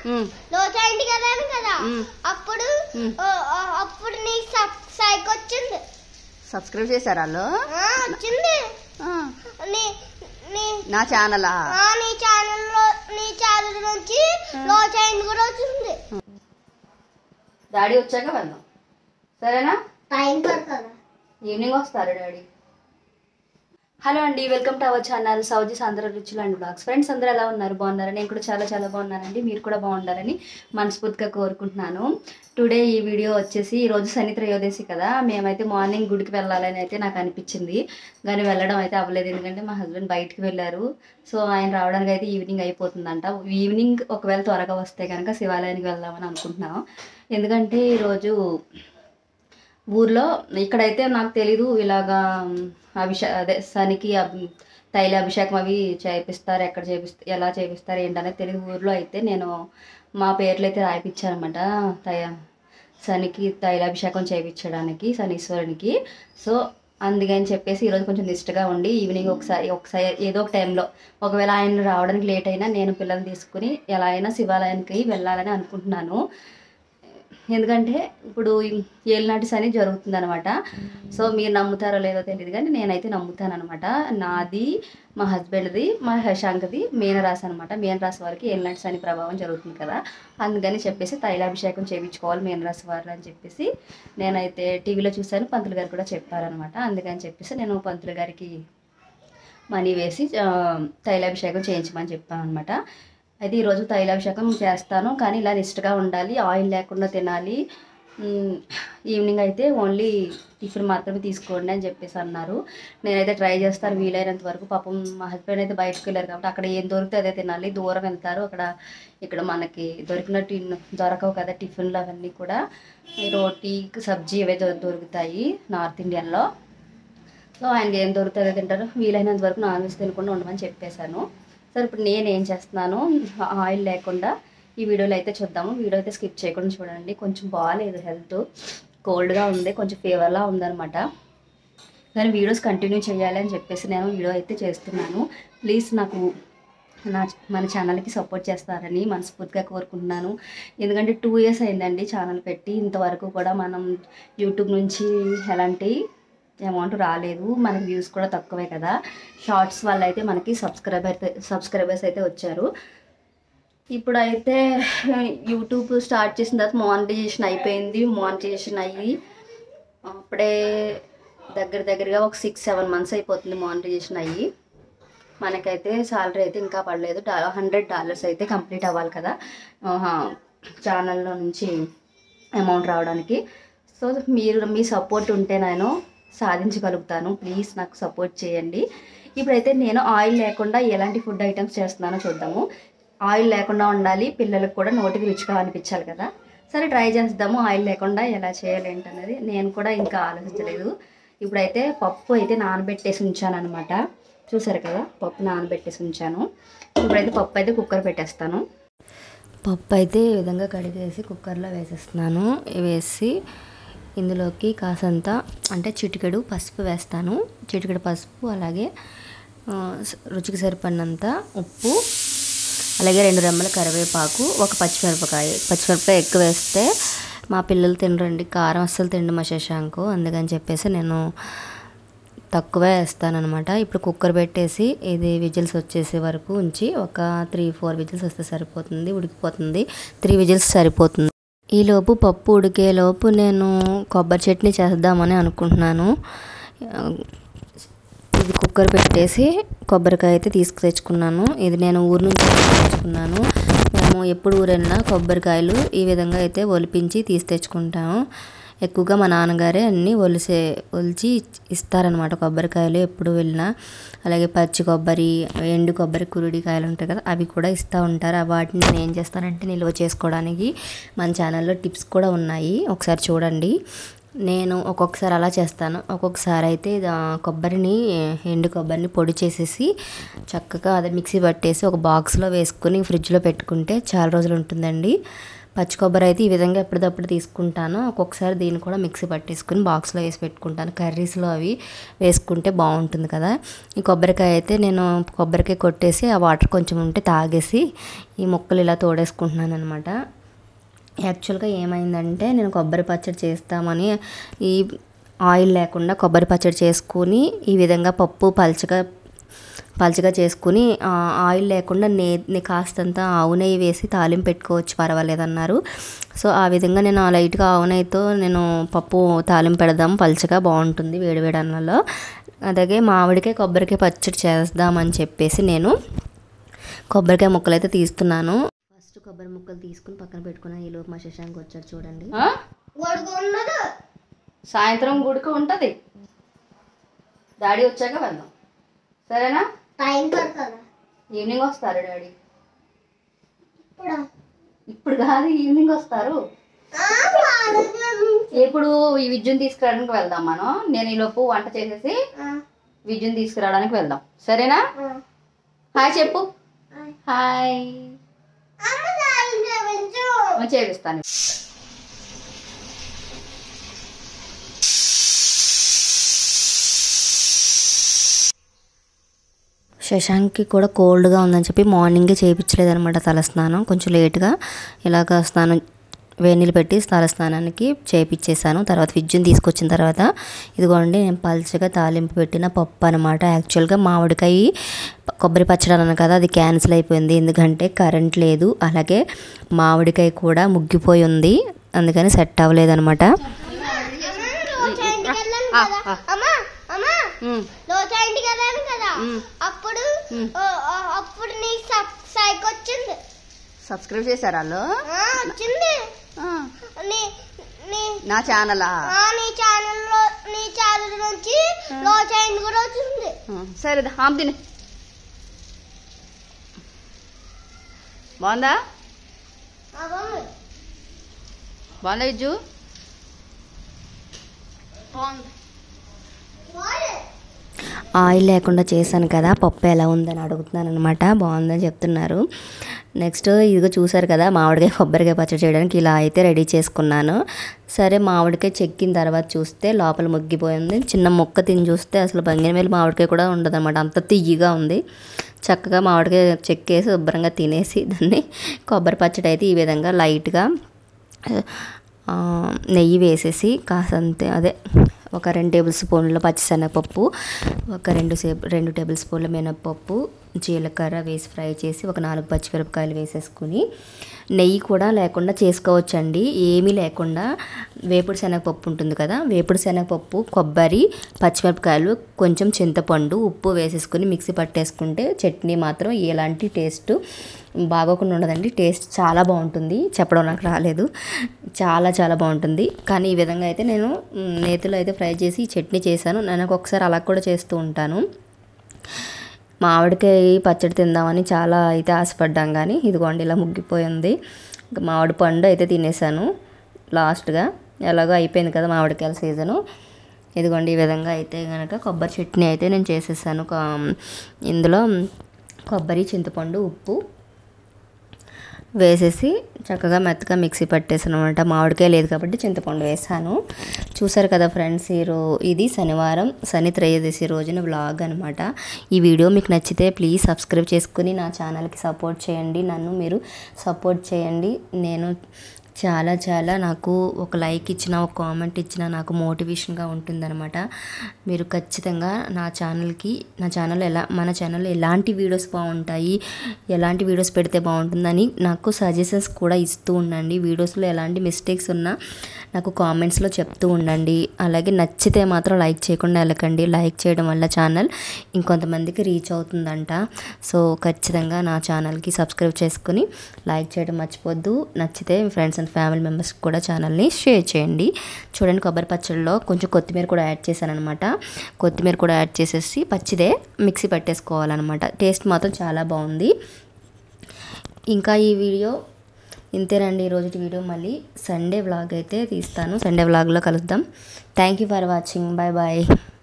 ఉమ్, రోజు ఇంటికి వెళ్ళాను కదా మ్. అప్పుడు మ్. ఆ, ఆ, అప్పుడు నీ సైక్ వచ్చింది సబ్స్క్రైబ్ చేశారా వాళ్ళు ఆ, వచ్చింది ఆ, నీ నీ నా ఛానలా ఆ, నీ ఛానల్ లో నీ ఛానల్ నుంచి రోజు ఇంటికి కూడా వచ్చింది డాడీ వచ్చాక వెళ్దాం సరేనా టైం పడుతుంది ఈవినింగ్ వస్తారు డాడీ హలో అండి వెల్కమ్ టు అవర్ ఛానల్ సౌజీ సాంద్ర రుచులు అండ్ బ్లాగ్స్ ఫ్రెండ్స్ అందరూ ఎలా ఉన్నారు బాగున్నారా నేను కూడా చాలా చాలా బాగున్నానండి మీరు కూడా బాగుండాలని మనస్ఫూర్తిగా కోరుకుంటున్నాను టుడే ఈ వీడియో వచ్చేసి ఈ రోజు శని త్రయోదశి కదా మేమైతే మార్నింగ్ గుడికి వెళ్ళాలని అయితే నాకు అనిపించింది కానీ వెళ్ళడం అయితే అవ్వలేదు ఎందుకంటే మా హస్బెండ్ బయటికి వెళ్ళారు సో ఆయన రావడానికి అయితే ఈవినింగ్ అయిపోతుందంట ఈవినింగ్ ఒకవేళ త్వరగా వస్తే కనుక శివాలయానికి వెళ్దామని అనుకుంటున్నాను ఎందుకంటే ఈరోజు ఊర్లో ఇక్కడైతే నాకు తెలీదు ఇలాగా అభిషే అదే శనికి అభి- తైల అభిషేకం అవి చేపిస్తారు ఎక్కడ చేపిస్తారు ఎలా చేపిస్తారు ఏంటనేది తెలియదు ఊర్లో అయితే నేను మా పేర్లు అయితే రాయిపించానమాట తయ శనికి తైలాభిషేకం చేయించడానికి శనీశ్వరునికి సో అందుకని చెప్పేసి ఈరోజు కొంచెం నిష్ఠగా ఉండి ఈవినింగ్ ఒకసారి ఒకసారి ఏదో ఒక టైంలో ఒకవేళ ఆయన రావడానికి లేట్ అయినా నేను పిల్లల్ని తీసుకుని ఎలా అయినా శివాలయానికి వెళ్ళాలని అనుకుంటున్నాను ఎందుకంటే ఇప్పుడు ఏలినాటి శని జరుగుతుంది అనమాట సో మీరు నమ్ముతారో లేదో తెలియదు కానీ నేనైతే నమ్ముతాను అనమాట నాది మా హస్బెండ్ది మా శశాంక్ది మీనరాశి అనమాట మీనరాశి వారికి ఏలినాటి శని ప్రభావం జరుగుతుంది కదా అందుకని చెప్పేసి తైలాభిషేకం చేయించుకోవాలి మీనరాశి వారు అని చెప్పేసి నేనైతే టీవీలో చూశాను పంతులు గారు కూడా చెప్పారనమాట అందుకని చెప్పేసి నేను పంతులు గారికి మనీ వేసి ఆ, తైలాభిషేకం చేయించమని చెప్పాను అనమాట అయితే ఈరోజు తైలాభిషేకం చేస్తాను కానీ ఇలా నిష్ఠగా ఉండాలి ఆయిల్ లేకుండా తినాలి మ్, ఈవినింగ్ అయితే ఓన్లీ టిఫిన్ మాత్రమే తీసుకోండి అని చెప్పేసి అన్నారు నేనైతే ట్రై చేస్తాను వీలైనంత వరకు పాపం మా హస్బెండ్ అయితే బయటకు వెళ్ళారు కాబట్టి అక్కడ ఏం దొరికితే అదే తినాలి దూరం వెళ్తారు అక్కడ ఇక్కడ మనకి దొరికిన టిన్ దొరకవు కదా టిఫిన్లు అవన్నీ కూడా ఈ రోటీ సబ్జీ అవే దొ- దొరుకుతాయి నార్త్ ఇండియన్లో సో ఆయనకి ఏం దొరుకుతుందో తింటారు వీలైనంత వరకు నాన్ వెజ్ తినకుండా ఉండమని చెప్పేశాను సరే ఇప్పుడు నేను ఏం చేస్తున్నాను ఆయిల్ లేకుండా ఈ వీడియోలో అయితే చూద్దాము వీడియో అయితే స్కిప్ చేయకుండా చూడండి కొంచెం బాగాలేదు హెల్త్ కోల్డ్గా ఉంది కొంచెం ఫీవర్లా ఉందన్నమాట కానీ వీడియోస్ కంటిన్యూ చేయాలి అని చెప్పేసి నేను వీడియో అయితే చేస్తున్నాను ప్లీజ్ నాకు నా మన ఛానల్కి సపోర్ట్ చేస్తారని మనస్ఫూర్తిగా కోరుకుంటున్నాను ఎందుకంటే టూ ఇయర్స్ అయిందండి ఛానల్ పెట్టి ఇంతవరకు కూడా మనం యూట్యూబ్ నుంచి ఎలాంటి అమౌంట్ రాలేదు మనకి వ్యూస్ కూడా తక్కువే కదా షార్ట్స్ వల్ల అయితే మనకి సబ్స్క్రైబర్ సబ్స్క్రైబర్స్ అయితే వచ్చారు ఇప్పుడైతే యూట్యూబ్ స్టార్ట్ చేసిన తర్వాత మానిటైజేషన్ అయిపోయింది మానిటైజేషన్ అయ్యి అప్పుడే దగ్గర దగ్గరగా ఒక సిక్స్ సెవెన్ మంత్స్ అయిపోతుంది మానిటైజేషన్ అయ్యి మనకైతే సాలరీ అయితే ఇంకా పడలేదు హండ్రెడ్ డాలర్స్ అయితే కంప్లీట్ అవ్వాలి కదా ఛానల్లో నుంచి అమౌంట్ రావడానికి సో మీరు మీ సపోర్ట్ ఉంటే నేను సాధించగలుగుతాను ప్లీజ్ నాకు సపోర్ట్ చేయండి ఇప్పుడైతే నేను ఆయిల్ లేకుండా ఎలాంటి ఫుడ్ ఐటమ్స్ చేస్తున్నానో చూద్దాము ఆయిల్ లేకుండా ఉండాలి పిల్లలకు కూడా నోటికి రుచిగా అనిపించాలి కదా సరే ట్రై చేద్దాము ఆయిల్ లేకుండా ఎలా చేయాలి ఏంటన్నది నేను కూడా ఇంకా ఆలోచించలేదు ఇప్పుడైతే పప్పు అయితే నానబెట్టేసి ఉంచాను అనమాట చూసారు కదా పప్పు నానబెట్టేసి ఉంచాను ఇప్పుడైతే పప్పు అయితే కుక్కర్ పెట్టేస్తాను పప్పు అయితే ఈ విధంగా కడిగేసి కుక్కర్లో వేసేస్తున్నాను వేసి ఇందులోకి కాసంత అంటే చిటికెడు పసుపు వేస్తాను చిటికెడు పసుపు అలాగే ఆ, స- రుచికి సరిపడినంత ఉప్పు అలాగే రెండు రెమ్మల కరివేపాకు ఒక పచ్చిమిరపకాయ పచ్చిమిరపకాయ ఎక్కువ వేస్తే మా పిల్లలు తినరండి కారం అస్సలు తిండు మా శశాంకు అందుకని చెప్పేసి నేను తక్కువే వేస్తానమాట ఇప్పుడు కుక్కర్ పెట్టేసి ఇది విజిల్స్ వచ్చేసే వరకు ఉంచి ఒక త్రీ ఫోర్ విజిల్స్ వస్తే సరిపోతుంది ఉడికిపోతుంది త్రీ విజిల్స్ సరిపోతుంది ఈలోపు పప్పు ఉడికేలోపు నేను కొబ్బరి చట్నీ చేద్దామని అనుకుంటున్నాను ఇది కుక్కర్ పెట్టేసి కొబ్బరికాయ అయితే తీసుకు తెచ్చుకున్నాను ఇది నేను ఊరు నుంచి తెచ్చుకున్నాను మేము ఎప్పుడు ఊరెళ్ళినా కొబ్బరికాయలు ఈ విధంగా అయితే ఒలిపించి తీసి తెచ్చుకుంటాము ఎక్కువగా మా నాన్నగారే అన్నీ ఒలిసే ఒలిచి ఇస్తారనమాట కొబ్బరికాయలు ఎప్పుడు వెళ్ళినా అలాగే పచ్చి కొబ్బరి ఎండు కొబ్బరి కురుడి కాయలు ఉంటాయి కదా అవి కూడా ఇస్తూ ఉంటారు ఆ వాటిని నేను ఏం చేస్తానంటే నిల్వ చేసుకోవడానికి మన ఛానల్లో టిప్స్ కూడా ఉన్నాయి ఒకసారి చూడండి నేను ఒక్కొక్కసారి అలా చేస్తాను ఒక్కొక్కసారి అయితే ఆ, కొబ్బరిని ఎండు కొబ్బరిని పొడి చేసేసి చక్కగా అదే మిక్సీ పట్టేసి ఒక బాక్స్లో వేసుకుని ఫ్రిడ్జ్లో పెట్టుకుంటే చాలా రోజులు ఉంటుందండి పచ్చి కొబ్బరి అయితే ఈ విధంగా ఎప్పటికప్పుడు తీసుకుంటాను ఒక్కొక్కసారి దీన్ని కూడా మిక్సీ పట్టేసుకుని బాక్స్లో వేసి పెట్టుకుంటాను కర్రీస్లో అవి వేసుకుంటే బాగుంటుంది కదా ఈ కొబ్బరికాయ అయితే నేను కొబ్బరికాయ కొట్టేసి ఆ వాటర్ కొంచెం ఉంటే తాగేసి ఈ ముక్కలు ఇలా తోడేసుకుంటున్నాను అనమాట యాక్చువల్గా ఏమైందంటే నేను కొబ్బరి పచ్చడి చేస్తామని ఈ ఆయిల్ లేకుండా కొబ్బరి పచ్చడి చేసుకుని ఈ విధంగా పప్పు పల్చగా పల్చగా చేసుకుని ఆ, ఆయిల్ లేకుండా నే నే కాస్తంత ఆవు నెయ్యి వేసి తాలింపు పెట్టుకోవచ్చు పర్వాలేదన్నారు సో ఆ విధంగా నేను ఆ లైట్గా ఆవు నెయ్యితో నేను పప్పు తాలింపు పెడదాం పల్చగా బాగుంటుంది వేడివేడి అన్నంలో అలాగే మామిడికాయ కొబ్బరికాయ పచ్చడి చేద్దామని చెప్పేసి నేను కొబ్బరికాయ ముక్కలు అయితే తీస్తున్నాను ఫస్ట్ కొబ్బరి ముక్కలు తీసుకుని పక్కన పెట్టుకున్న ఈ లోపు మా శశాంక్ వచ్చాడు చూడండి ఆ? గొడుగు ఉన్నది సాయంత్రం గుడికి ఉంటుంది డాడీ వచ్చాక వెళ్దాం సరేనా టైం పడుతుందా ఈవినింగ్ వస్తారు డాడీ ఇప్పుడు ఇప్పుడు కాదు ఈవినింగ్ వస్తారు ఆ, కాలేజీ. ఇప్పుడు ఈ విద్యుని తీసుకురావడానికి వెళ్దాం మనం నేను ఈ లోపు వంట చేసేసి ఆ, విద్యుని తీసుకురావడానికి వెళ్దాం సరేనా ఆ. హాయ్ చెప్పు హాయ్. హాయ్ అమ్మ సాయం చేయించు. నేను చేపిస్తాను శశాంక్కి కూడా కోల్డ్గా ఉందని చెప్పి మార్నింగే చేయించలేదనమాట తలస్నానం కొంచెం లేట్గా ఇలాగ స్నానం వేడి నీళ్ళు పెట్టి తలస్నానానికి చేయించేసాను తర్వాత విద్యుని తీసుకొచ్చిన తర్వాత ఇదిగోండి నేను పల్చగా తాలింపు పెట్టిన పప్పు అనమాట యాక్చువల్గా మామిడికాయ కొబ్బరి పచ్చడి అన్నాను కదా అది క్యాన్సిల్ అయిపోయింది ఎందుకంటే కరెంట్ లేదు అలాగే మామిడికాయ కూడా ముగ్గిపోయి ఉంది అందుకని సెట్ అవ్వలేదన్నమాట రోజా ఇంటికి వెళ్ళాను కదా అమ్మా అమ్మా రోజా ఇంటికి వెళ్ళాను కదా అప్పుడు ఆ, ఆ, అప్పుడు నీ సైక్ వచ్చింది సబ్స్క్రైబ్ చేశారా వాళ్ళు ఆ, వచ్చింది నీ నీ నా ఛానలా ఆ, నీ ఛానల్ లో నీ ఛానల్ నుంచి రోజా ఇంటి కూడా వచ్చింది సరే హామ్ తిని బాగుందా అవ్వమ్మ. బాగుందా విజ్జు బాగుంది ఆయిల్ లేకుండా చేశాను కదా పప్పు ఎలా ఉందని అడుగుతున్నాను అనమాట బాగుందని చెప్తున్నారు నెక్స్ట్ ఇదిగో చూసారు కదా మామిడికాయ కొబ్బరికాయ పచ్చడి చేయడానికి ఇలా అయితే రెడీ చేసుకున్నాను సరే మామిడికాయ చెక్కిన తర్వాత చూస్తే లోపల ముగ్గిపోయింది చిన్న ముక్క తిని చూస్తే అసలు బంగిన మీద మామిడికాయ కూడా ఉండదు అనమాట అంత తియ్యగా ఉంది చక్కగా మామిడికాయ చెక్కేసి శుభ్రంగా తినేసి దాన్ని కొబ్బరి పచ్చడి అయితే ఈ విధంగా లైట్గా ఆ, నెయ్యి వేసేసి కాసంతే అదే ఒక రెండు టేబుల్ స్పూన్ల పచ్చిశనగపప్పు ఒక రెండు సే రెండు టేబుల్ స్పూన్ల మినపప్పు జీలకర్ర వేసి ఫ్రై చేసి ఒక నాలుగు పచ్చిమిరపకాయలు వేసేసుకుని నెయ్యి కూడా లేకుండా చేసుకోవచ్చండి ఏమీ లేకుండా వేపుడు శనగపప్పు ఉంటుంది కదా వేపుడు శనగపప్పు కొబ్బరి పచ్చిమిరపకాయలు కొంచెం చింతపండు ఉప్పు వేసేసుకుని మిక్సీ పట్టేసుకుంటే చట్నీ మాత్రం ఎలాంటి టేస్ట్ బాగోకుండా ఉండదండి టేస్ట్ చాలా బాగుంటుంది చెప్పడం నాకు రాలేదు చాలా చాలా బాగుంటుంది కానీ ఈ విధంగా అయితే నేను మ్, నేతిలో అయితే ఫ్రై చేసి ఈ చట్నీ చేశాను నేను ఒకసారి అలా కూడా చేస్తూ ఉంటాను మామిడికాయ పచ్చడి తిందామని చాలా అయితే ఆశపడ్డాం కానీ ఇదిగోండి ఇలా ముగ్గిపోయింది ఇంకా మామిడి పండు అయితే తినేసాను లాస్ట్గా ఎలాగో అయిపోయింది కదా మామిడికాయల సీజను ఇదిగోండి ఈ విధంగా అయితే కనుక కొబ్బరి చట్నీ అయితే నేను చేసేసాను కా- ఇందులో కొబ్బరి చింతపండు ఉప్పు వేసేసి చక్కగా మెత్తగా మిక్సీ పట్టేసాను అనమాట మామిడికాయ లేదు కాబట్టి చింతపండు వేసాను చూసారు కదా ఫ్రెండ్స్ ఈరో ఇది శనివారం శని త్రయోదశి రోజున వ్లాగ్ అనమాట ఈ వీడియో మీకు నచ్చితే ప్లీజ్ సబ్స్క్రైబ్ చేసుకుని నా ఛానల్కి సపోర్ట్ చేయండి నన్ను మీరు సపోర్ట్ చేయండి నేను చాలా చాలా నాకు ఒక లైక్ ఇచ్చిన ఒక కామెంట్ ఇచ్చిన నాకు మోటివేషన్గా ఉంటుందన్నమాట మీరు ఖచ్చితంగా నా ఛానల్కి నా ఛానల్ ఎలా మన ఛానల్లో ఎలాంటి వీడియోస్ బాగుంటాయి ఎలాంటి వీడియోస్ పెడితే బాగుంటుందని నాకు సజెషన్స్ కూడా ఇస్తూ ఉండండి వీడియోస్లో ఎలాంటి మిస్టేక్స్ ఉన్నా నాకు కామెంట్స్లో చెప్తూ ఉండండి అలాగే నచ్చితే మాత్రం లైక్ చేయకుండా వెళ్ళకండి లైక్ చేయడం వల్ల ఛానల్ ఇంకొంతమందికి రీచ్ అవుతుందంట సో ఖచ్చితంగా నా ఛానల్కి సబ్స్క్రైబ్ చేసుకుని లైక్ చేయడం మర్చిపోద్దు నచ్చితే మీ ఫ్రెండ్స్ అండ్ ఫ్యామిలీ మెంబర్స్కి కూడా ఛానల్ని షేర్ చేయండి చూడండి కొబ్బరి పచ్చడిలో కొంచెం కొత్తిమీర కూడా యాడ్ చేశాను అనమాట కొత్తిమీర కూడా యాడ్ చేసేసి పచ్చిదే మిక్సీ పెట్టేసుకోవాలన్నమాట టేస్ట్ మాత్రం చాలా బాగుంది ఇంకా ఈ వీడియో ఇంతేనండి ఈరోజు వీడియో మళ్ళీ సండే వ్లాగ్ అయితే తీస్తాను సండే వ్లాగ్లో కలుద్దాం thank you for watching bye bye